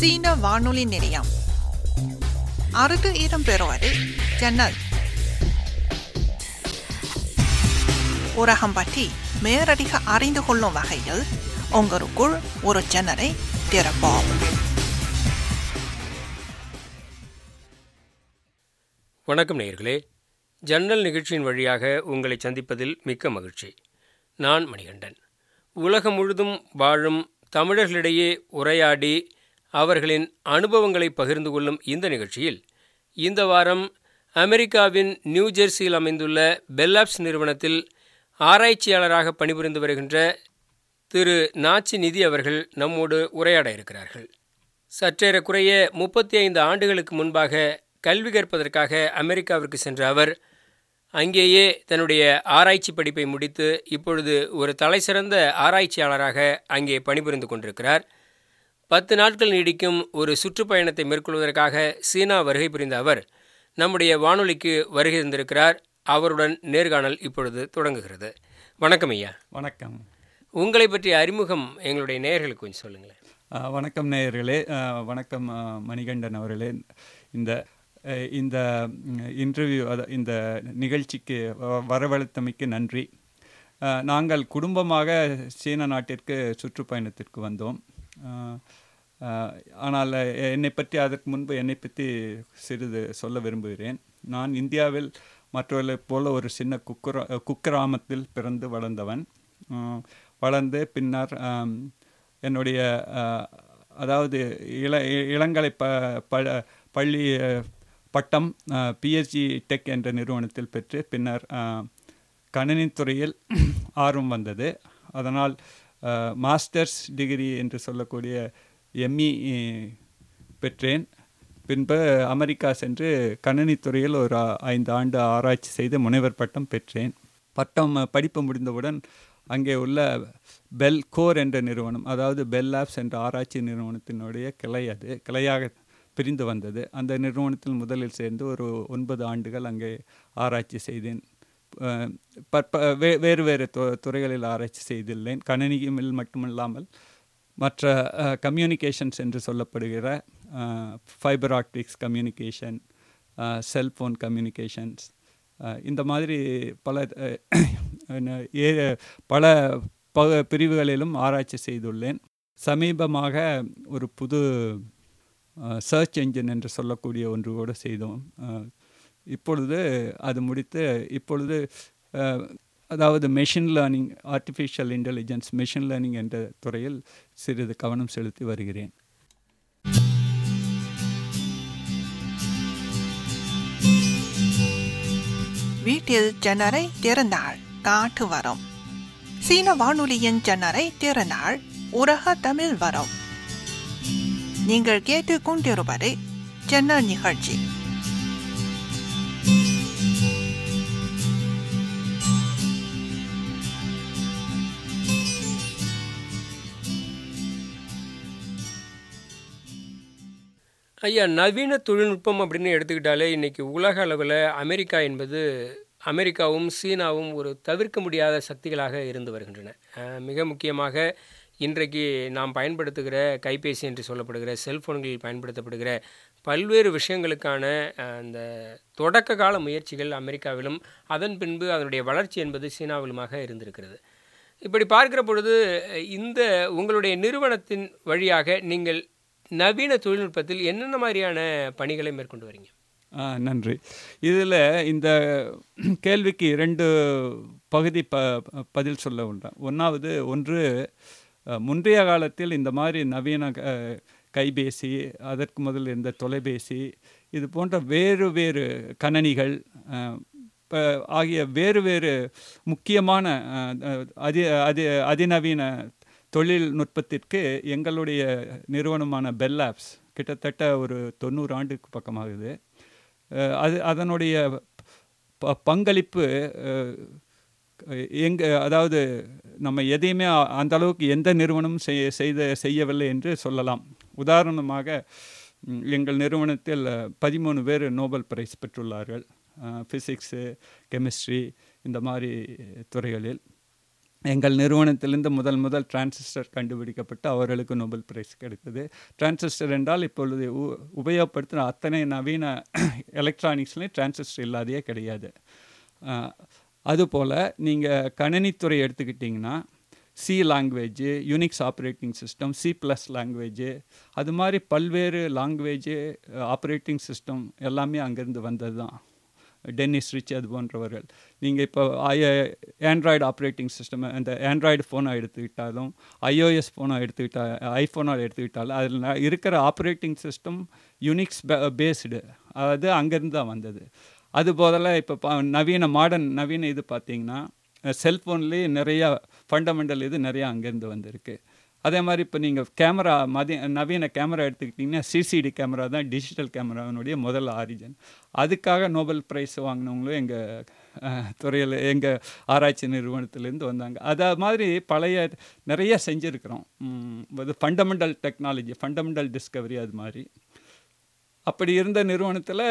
சீன வானொலி நிலையம் அறுது இடம்பெறுவது ஜன்னல் உலகம் பற்றி மேலதிக அறிந்து கொள்ளும் வகையில் உங்களுக்குள் ஒரு ஜன்னலை திறப்போம் வணக்கம் நேயர்களே ஜன்னல் நிகழ்ச்சியின் வழியாக உங்களை சந்திப்பதில் மிக்க மகிழ்ச்சி நான் மணிகண்டன் உலகம் முழுதும் வாழும் தமிழர்களிடையே உரையாடி அவர்களின் அனுபவங்களை பகிர்ந்து கொள்ளும் இந்த நிகழ்ச்சியில் இந்த வாரம் அமெரிக்காவின் நியூ ஜெர்சியில் அமைந்துள்ள பெல்லாப்ஸ் நிறுவனத்தில் ஆராய்ச்சியாளராக பணிபுரிந்து வருகின்ற திரு நாச்சி நிதி அவர்கள் நம்மோடு உரையாட இருக்கிறார்கள் சற்றேறக்குறைய முப்பத்தி ஐந்து ஆண்டுகளுக்கு முன்பாக கல்வி கற்பதற்காக அமெரிக்காவிற்கு சென்ற அவர் அங்கேயே தன்னுடைய ஆராய்ச்சி படிப்பை முடித்து இப்பொழுது ஒரு தலைசிறந்த ஆராய்ச்சியாளராக அங்கே பணிபுரிந்து கொண்டிருக்கிறார் பத்து நாட்கள் நீடிக்கும் ஒரு சுற்றுப்பயணத்தை மேற்கொள்வதற்காக சீனா வருகை புரிந்த அவர் நம்முடைய வானொலிக்கு வருகை தந்திருக்கிறார் அவருடன் நேர்காணல் இப்பொழுது தொடங்குகிறது வணக்கம் ஐயா வணக்கம் உங்களை பற்றிய அறிமுகம் எங்களுடைய நேயர்களுக்கு கொஞ்சம் சொல்லுங்களேன் ஆ, வணக்கம் நேயர்களே ஆ, வணக்கம் ஆ, மணிகண்டன் அவர்களே இந்த அ, இந்த இன்டர்வியூ அத இந்த நிகழ்ச்சிக்கு வ- வரவழைத்தமைக்கு நன்றி ஆ, நாங்கள் குடும்பமாக சீன நாட்டிற்கு சுற்றுப்பயணத்திற்கு வந்தோம் ஆ, ஆ, ஆனால் என்னை பற்றி அதற்கு முன்பு என்னை பற்றி சிறிது சொல்ல விரும்புகிறேன் நான் இந்தியாவில் மற்றவர்களைப் போல ஒரு சின்ன குக்கிரா குக்கிராமத்தில் பிறந்து வளர்ந்தவன் ஆ, வளர்ந்து பின்னர் ஆம், என்னுடைய அஹ், அதாவது இள இ- இளங்கலை ப ப பள்ளி அஹ், பட்டம் பிஎஸ்ஜி டெக் என்ற நிறுவனத்தில் பெற்று பின்னர் அஹ், கணினித்துறையில் ஆர்வம் வந்தது அதனால் அஹ், மாஸ்டர்ஸ் டிகிரி என்று சொல்லக்கூடிய எம்இ பெற்றேன் பின்பு அமெரிக்கா சென்று கணினித்துறையில் ஒரு ஆ- ஐந்து ஆண்டு ஆராய்ச்சி செய்து முனைவர் பட்டம் பெற்றேன் பட்டம் அஹ், படிப்பு முடிந்தவுடன் அங்கே உள்ள பெல் கோர் என்ற நிறுவனம் அதாவது பெல் லேப்ஸ் என்ற ஆராய்ச்சி நிறுவனத்தினுடைய கிளை அது கிளையாக பிரிந்து வந்தது அந்த நிறுவனத்தில் முதலில் சேர்ந்து ஒரு ஒன்பது ஆண்டுகள் அங்கே ஆராய்ச்சி செய்தேன் அஹ், பற்ப வே வேறு வேறு து- துறைகளில் ஆராய்ச்சி செய்துள்ளேன் கணினியில் மட்டுமில்லாமல் மற்ற கம்யூனிகேஷன்ஸ் என்று சொல்லப்படுகிற fibre optics communication cellphone communications இந்த மாதிரி பல அஹ், என்ன, ஏ- பல ப பிரிவுகளிலும் ஆராய்ச்சி செய்துள்ளேன் சமீபமாக ஒரு புது சர்ச் என்ஜின் என்று சொல்லக்கூடிய ஒன்று கூட செய்தோம் அஹ், இப்பொழுது அது முடித்து இப்பொழுது அஹ், அதாவது machine learning artificial intelligence machine learning என்ற துறையில் சிறிது கவனம் செலுத்தி வருகிறேன் வீட்டில் ஜன்னலை திறந்தால் காற்று வரும் சீன வானொலியின் ஜன்னலை திறந்தால் உலக தமிழ் வரும் நீங்கள் கேட்டுக் கொண்டிருப்பது ஜன்னல் நிகழ்ச்சி ஐயா நவீன தொழில்நுட்பம் அப்படின்னு எடுத்துக்கிட்டாலே இன்னைக்கு உலக அளவில் அமெரிக்கா என்பது அமெரிக்காவும் சீனாவும் ஒரு தவிர்க்க முடியாத சக்திகளாக இருந்து வருகின்றன அஹ் மிக முக்கியமாக இன்றைக்கு நாம் பயன்படுத்துகிற கைபேசி என்று சொல்லப்படுகிற செல்போன்களில் பயன்படுத்தப்படுகிற பல்வேறு விஷயங்களுக்கான அஹ், அந்த தொடக்க கால முயற்சிகள் அமெரிக்காவிலும் அதன் பின்பு அதனுடைய வளர்ச்சி என்பது சீனாவிலுமாக இருந்திருக்கிறது இப்படி பார்க்கிற பொழுது அஹ், இந்த உங்களுடைய நிறுவனத்தின் வழியாக நீங்கள் நவீன தொழில்நுட்பத்தில் என்னென்ன மாதிரியான பணிகளை மேற்கொண்டு வரீங்க ஆ, நன்றி இதில் இந்த கேள்விக்கு இரண்டு பகுதி ப பதில் சொல்ல உண்டேன் ஒன்றாவது ஒன்று அ, முந்தைய காலத்தில் இந்த மாதிரி நவீன அ, கைபேசி அதற்கு முதல் இருந்த தொலைபேசி இது போன்ற வேறு வேறு கணனிகள் அ, ப- ஆகிய வேறு வேறு முக்கியமான அ, அ, அதி அதி அதிநவீன தொழில்நுட்பத்திற்கு எங்களுடைய நிறுவனமான பெல் லேப்ஸ் கிட்டத்தட்ட ஒரு தொண்ணூறு ஆண்டுக்கு பக்கமாகுது அஹ் அது அதனுடைய ப- பங்களிப்பு அஹ், எங்க அதாவது நம்ம எதையுமே அ- அந்த அளவுக்கு எந்த நிறுவனமும் செய் செய்த செய்யவில்லை என்று சொல்லலாம் உதாரணமாக ம், எங்கள் நிறுவனத்தில் பதிமூணு பேர் நோபல் பிரைஸ் பெற்றுள்ளார்கள் ஃபிசிக்ஸு கெமிஸ்ட்ரி இந்த மாதிரி துறைகளில் எங்கள் நிறுவனத்திலிருந்து முதல் முதல் டிரான்சிஸ்டர் கண்டுபிடிக்கப்பட்டு அவர்களுக்கு நோபல் பிரைஸ் கிடைத்தது டிரான்சிஸ்டர் என்றால் இப்பொழுது உ- உபயோகப்படுத்துகிற அத்தனை நவீன எலக்ட்ரானிக்ஸ்லேயும் டிரான்சிஸ்டர் இல்லாதையே கிடையாது அஹ், அதுபோல் நீங்கள் கணினித்துறை எடுத்துக்கிட்டிங்கன்னா C language Unix operating system C plus language அது மாதிரி பல்வேறு லாங்குவேஜு ஆப்ரேட்டிங் சிஸ்டம் எல்லாமே அங்கேருந்து வந்தது தான் டென்னிஸ் ரிச் அது போன்றவர்கள் நீங்கள் இப்போ ஆண்ட்ராய்டு ஆப்ரேட்டிங் சிஸ்டம் அந்த ஆண்ட்ராய்டு ஃபோனை எடுத்துக்கிட்டாலும் ஐஓஎஸ் ஃபோனை எடுத்துக்கிட்டா ஐஃபோனை எடுத்துக்கிட்டாலும் அதில் ந- இருக்கிற ஆப்ரேட்டிங் சிஸ்டம் யூனிக்ஸ் பேஸ்டு அது அங்கேருந்து தான் வந்தது அது போதில் இப்போ பா நவீன மாடர்ன் நவீன இது பார்த்தீங்கன்னா செல்ஃபோன்லேயே நிறையா ஃபண்டமெண்டல் இது நிறையா அங்கேருந்து வந்திருக்கு அதே மாதிரி இப்போ நீங்கள் கேமரா மதி நவீன கேமரா எடுத்துக்கிட்டிங்கன்னா சிசிடி கேமரா தான் டிஜிட்டல் கேமராவினுடைய முதல் ஆரிஜின் அதுக்காக நோபல் ப்ரைஸ் வாங்கினவங்களும் எங்கள் துறையில் எங்கள் ஆராய்ச்சி நிறுவனத்திலேருந்து வந்தாங்க அதை மாதிரி பழைய நிறைய செஞ்சுருக்கிறோம் இது ஃபண்டமெண்டல் டெக்னாலஜி ஃபண்டமெண்டல் டிஸ்கவரி அது மாதிரி அப்படி இருந்த நிறுவனத்தில்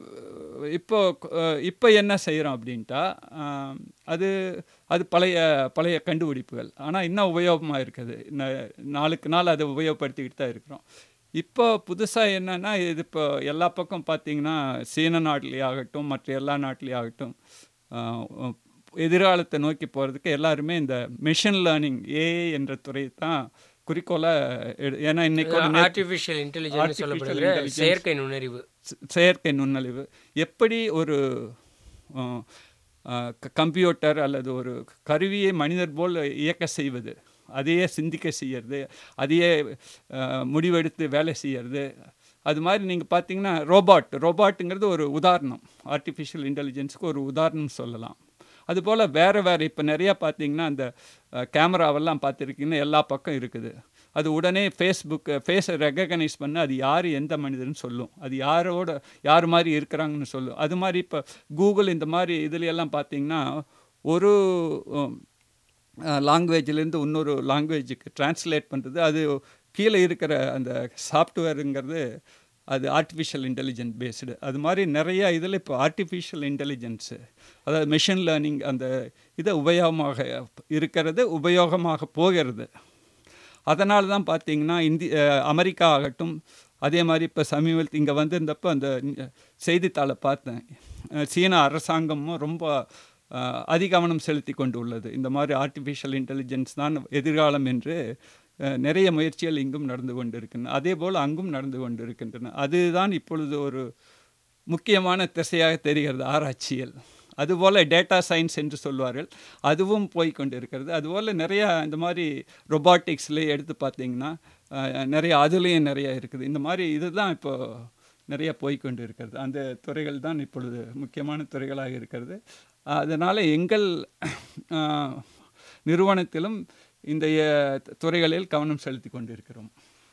இப்போ அஹ், இப்போ என்ன செய்கிறோம் அப்படின்ட்டா ஆம், அது அது பழைய பழைய கண்டுபிடிப்புகள் ஆனால் இன்னும் உபயோகமாக இருக்குது ந- நாளுக்கு நாள் அதை உபயோகப்படுத்திக்கிட்டு தான் இருக்கிறோம் இப்போ புதுசாக என்னன்னா இது இப்போ எல்லா பக்கம் பார்த்தீங்கன்னா சீன நாட்டிலே ஆகட்டும் மற்ற எல்லா நாட்டிலே ஆகட்டும் ஆஹ், எதிர்காலத்தை நோக்கி போகிறதுக்கு எல்லாருமே இந்த மெஷின் லேர்னிங் ஏஐ என்ற துறை தான் குறிக்கோளாக எடு ஏன்னா இன்னைக்கு ஒரு நேத்து- ஆர்டிஃபிஷியல் இன்டெலிஜென்ஸ் Artificial சொல்லப்படுகிற intelligence. செயற்கை நுண்ணறிவு செ- செயற்கை நுண்ணறிவு எப்படி ஒரு அஹ், அஹ், க- கம்ப்யூட்டர் அல்லது ஒரு கருவியை மனிதர் போல் இயக்க செய்வது அதையே சிந்திக்க செய்யறது அதையே அஹ், முடிவெடுத்து வேலை செய்யறது அது மாதிரி நீங்கள் பார்த்தீங்கன்னா ரோபாட் ரோபாட்டுங்கிறது ஒரு உதாரணம் ஆர்டிஃபிஷியல் இன்டெலிஜென்ஸுக்கு ஒரு உதாரணம் சொல்லலாம் அதுபோல் வேறு வேறு இப்போ நிறையா பார்த்தீங்கன்னா அந்த அஹ், கேமராவெல்லாம் பார்த்துருக்கீங்கன்னா எல்லா பக்கம் இருக்குது அது உடனே ஃபேஸ்புக்கு ஃபேஸை ரெகக்னைஸ் பண்ணி அது யார் எந்த மனிதர்னு சொல்லும் அது யாரோட யார் மாதிரி இருக்கிறாங்கன்னு சொல்லும் அது மாதிரி இப்போ கூகுள் இந்த மாதிரி இதுல எல்லாம் பார்த்தீங்கன்னா ஒரு லாங்குவேஜ்லேருந்து இன்னொரு லாங்குவேஜுக்கு டிரான்ஸ்லேட் பண்ணுறது அது கீழே இருக்கிற அந்த சாஃப்ட்வேருங்கிறது அது ஆர்டிஃபிஷியல் இன்டெலிஜென்ட் பேஸ்டு அது மாதிரி நிறைய இதில் இப்போ ஆர்டிஃபிஷியல் இன்டெலிஜென்ஸு அதாவது மெஷின் லேர்னிங் அந்த இதை உபயோகமாக இருக்கிறது உபயோகமாக போகிறது அதனால தான் பார்த்தீங்கன்னா இந்தி அஹ் அமெரிக்கா ஆகட்டும் அதே மாதிரி இப்போ சமீபத்தில் இங்கே வந்திருந்தப்போ அந்த செய்தித்தாளை பார்த்தேன் அஹ் சீன அரசாங்கமும் ரொம்ப அஹ், அதிகவனம் செலுத்தி கொண்டு உள்ளது இந்த மாதிரி ஆர்டிஃபிஷியல் இன்டெலிஜென்ஸ் தான் எதிர்காலம் என்று அஹ், நிறைய முயற்சிகள் இங்கும் நடந்து கொண்டு இருக்கின்றன அதே போல் அங்கும் நடந்து கொண்டு இருக்கின்றன அதுதான் இப்பொழுது ஒரு முக்கியமான திசையாக தெரிகிறது ஆராய்ச்சியல் அதுபோல் டேட்டா சயின்ஸ் என்று சொல்வார்கள் அதுவும் போய் கொண்டு இருக்கிறது அதுபோல் நிறையா இந்த மாதிரி ரொபாட்டிக்ஸில் எடுத்து பார்த்தீங்கன்னா அஹ், நிறைய அதுலேயும் நிறைய இருக்குது இந்த மாதிரி இதுதான் இப்போ நிறைய போய்க்கொண்டு இருக்கிறது அந்த துறைகள் தான் இப்பொழுது முக்கியமான துறைகளாக இருக்கிறது அதனால் எங்கள் அஹ், நிறுவனத்திலும் இந்த அஹ், துறைகளில் கவனம் செலுத்தி கொண்டிருக்கிறோம்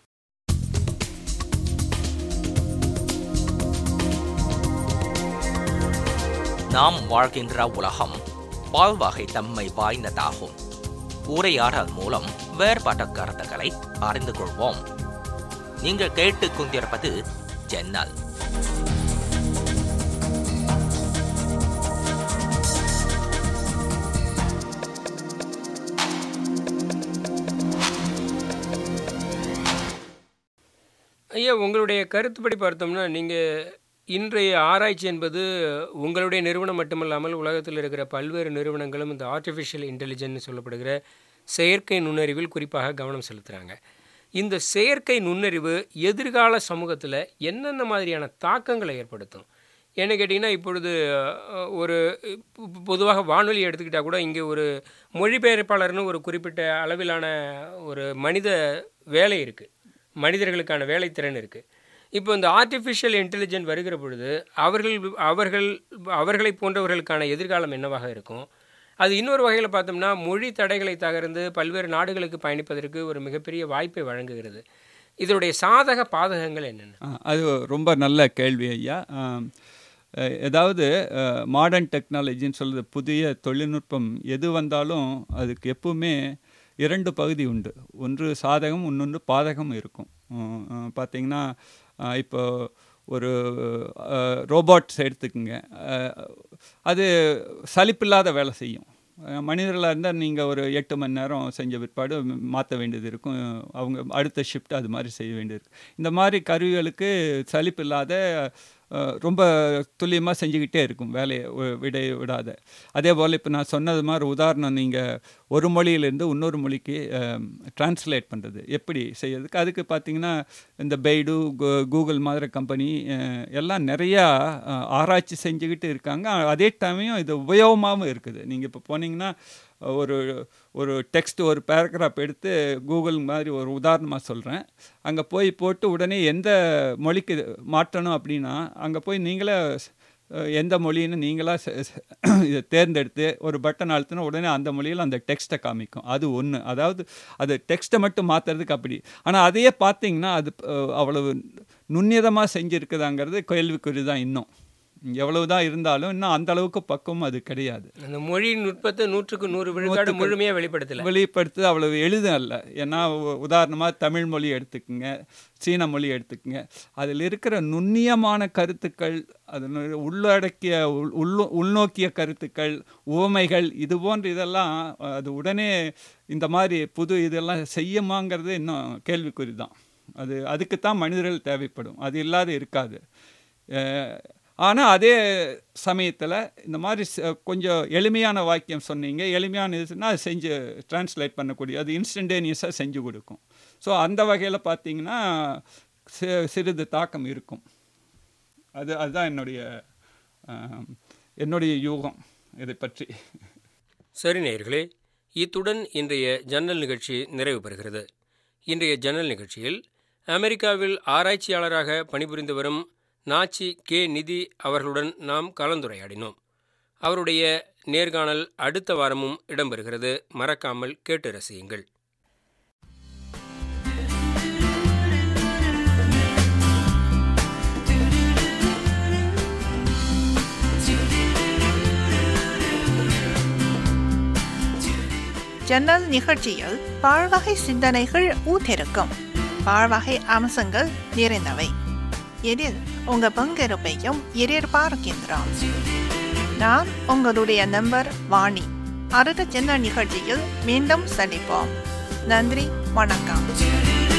நாம் வாழ்கின்ற உலகம் பால்வகை தன்மை வாய்ந்ததாகும் உரையாடல் மூலம் வேறுபட்ட கருத்துக்களை அறிந்து கொள்வோம் நீங்கள் கேட்டுக் கொண்டிருப்பது ஜன்னல் ஐயா உங்களுடைய கருத்துப்படி பார்த்தோம்னா நீங்கள் இன்றைய ஆராய்ச்சி என்பது உங்களுடைய நிறுவனம் மட்டுமல்லாமல் உலகத்தில் இருக்கிற பல்வேறு நிறுவனங்களும் இந்த ஆர்டிஃபிஷியல் இன்டெலிஜென்ஸ் சொல்லப்படுகிற செயற்கை நுண்ணறிவில் குறிப்பாக கவனம் செலுத்துகிறாங்க இந்த செயற்கை நுண்ணறிவு எதிர்கால சமூகத்தில் என்னென்ன மாதிரியான தாக்கங்களை ஏற்படுத்தும் என்ன கேட்டிங்கன்னா இப்பொழுது அஹ், ஒரு பொ- பொதுவாக வானொலி எடுத்துக்கிட்டால் கூட இங்கே ஒரு மொழிபெயர்ப்பாளர்னு ஒரு குறிப்பிட்ட அளவிலான ஒரு மனித வேலை இருக்குது மனிதர்களுக்கான வேலைத்திறன் இருக்குது இப்போ இந்த ஆர்டிஃபிஷியல் இன்டெலிஜென்ட் வருகிற பொழுது அவர்கள் அவர்கள் அவர்களை போன்றவர்களுக்கான எதிர்காலம் என்னவாக இருக்கும் அது இன்னொரு வகையில் பார்த்தோம்னா மொழி தடைகளை தகர்ந்து பல்வேறு நாடுகளுக்கு பயணிப்பதற்கு ஒரு மிகப்பெரிய வாய்ப்பை வழங்குகிறது இதனுடைய சாதக பாதகங்கள் என்னென்ன ஆ, அது ரொம்ப நல்ல கேள்வி ஐயா ஆம், அஹ், ஏதாவது மாடர்ன் டெக்னாலஜின்னு சொல்கிறது புதிய தொழில்நுட்பம் எது வந்தாலும் அதுக்கு எப்பவுமே இரண்டு பகுதி உண்டு ஒன்று சாதகம் இன்னொன்று பாதகம் இருக்கும் உம், உம், பார்த்தீங்கன்னா அஹ், இப்போ ஒரு ரோபோட்ஸ் எடுத்துக்குங்க அஹ், அது சலிப்பில்லாத வேலை செய்யும் மனிதர்களாக இருந்தால் நீங்கள் ஒரு எட்டு மணி நேரம் செஞ்ச பிற்பாடு மாற்ற வேண்டியது இருக்கும் அவங்க அடுத்த ஷிஃப்ட் அது மாதிரி செய்ய வேண்டியது இருக்கும் இந்த மாதிரி கருவிகளுக்கு சலிப்பு இல்லாத அஹ், ரொம்ப துல்லியமாக செஞ்சுக்கிட்டே இருக்கும் வேலையை வி- விட விடாத அதே போல் இப்போ நான் சொன்னது மாதிரி உதாரணம் நீங்கள் ஒரு மொழியிலேருந்து இன்னொரு மொழிக்கு டிரான்ஸ்லேட் பண்ணுறது எப்படி செய்யறதுக்கு அதுக்கு பார்த்தீங்கன்னா இந்த பெய்டு கூ- கூகுள் மாதிரி கம்பெனி அஹ், எல்லாம் நிறையா அஹ், ஆராய்ச்சி செஞ்சுக்கிட்டு இருக்காங்க அதே டைமையும் இது உபயோகமாகவும் இருக்குது நீங்கள் இப்போ போனீங்கன்னா ஒரு ஒரு டெக்ஸ்ட் ஒரு பேராகிராஃப் எடுத்து கூகுள் மாதிரி ஒரு உதாரணமாக சொல்கிறேன் அங்கே போய் போட்டு உடனே எந்த மொழிக்கு மாற்றணும் அப்படின்னா அங்கே போய் நீங்களே அஹ், எந்த மொழின்னு நீங்களா செ- செ- இதை தேர்ந்தெடுத்து ஒரு பட்டன் அழுத்தினா உடனே அந்த மொழியில் அந்த டெக்ஸ்ட்டை காமிக்கும் அது ஒன்று அதாவது அது டெக்ஸ்ட்டை மட்டும் மாற்றுறதுக்கு அப்படி ஆனால் அதையே பார்த்தீங்கன்னா அது அஹ், அவ்வளவு நுண்ணியதமாக செஞ்சுருக்குதாங்கிறது கேள்விக்குறி தான் இன்னும் எவ்வளவு தான் இருந்தாலும் இன்னும் அந்த அளவுக்கு பக்குவம் அது கிடையாது அந்த மொழியின் நுட்பத்தை நூற்றுக்கு நூறு விழுக்காடு முழுமையாக வெளிப்படுத்தலை வெளிப்படுத்து அவ்வளவு எளிதும் அல்ல ஏன்னா உ- உதாரணமா தமிழ் மொழி எடுத்துக்கங்க சீன மொழி எடுத்துக்கங்க அதில் இருக்கிற நுண்ணியமான கருத்துக்கள் அதனுடைய உள்ளடக்கிய உள் உள்நோ- உள்நோக்கிய கருத்துக்கள் உவமைகள் இது போன்ற இதெல்லாம் அஹ், அது உடனே இந்த மாதிரி புது இதெல்லாம் செய்யுமாங்கிறது இன்னும் கேள்விக்குறி தான் அது அதுக்குத்தான் மனிதர்கள் தேவைப்படும் அது இல்லாத இருக்காது ஆனால் அதே சமயத்தில் இந்த மாதிரி ச- கொஞ்சம் எளிமையான வாக்கியம் சொன்னீங்க எளிமையான இதுனா அது செஞ்சு டிரான்ஸ்லேட் பண்ணக்கூடிய அது இன்ஸ்டன்டேனியஸாக செஞ்சு கொடுக்கும் ஸோ அந்த வகையில் பார்த்தீங்கன்னா சி- சிறிது தாக்கம் இருக்கும் அது அதுதான் என்னுடைய ஆம், என்னுடைய யூகம் இதை பற்றி சரி நேயர்களே இத்துடன் இன்றைய ஜன்னல் நிகழ்ச்சி நிறைவு பெறுகிறது இன்றைய ஜன்னல் நிகழ்ச்சியில் அமெரிக்காவில் ஆராய்ச்சியாளராக பணிபுரிந்து வரும் நாச்சி கே நிதி அவர்களுடன் நாம் கலந்துரையாடினோம் அவருடைய நேர்காணல் அடுத்த வாரமும் இடம்பெறுகிறது மறக்காமல் கேட்டு ரசியுங்கள் ஜன்னல் நிகழ்ச்சியில் பாழ்வகை சிந்தனைகள் ஊத்திருக்கும் பாழ்வகை அம்சங்கள் நிறைந்தவை இதில் உங்க பங்கெடுப்பையும் எதிர்பார்க்கின்றோம் நான் உங்களுடைய நம்பர் வாணி அடுத்த ஜன்னல் நிகழ்ச்சியில் மீண்டும் சந்திப்போம் நன்றி வணக்கம்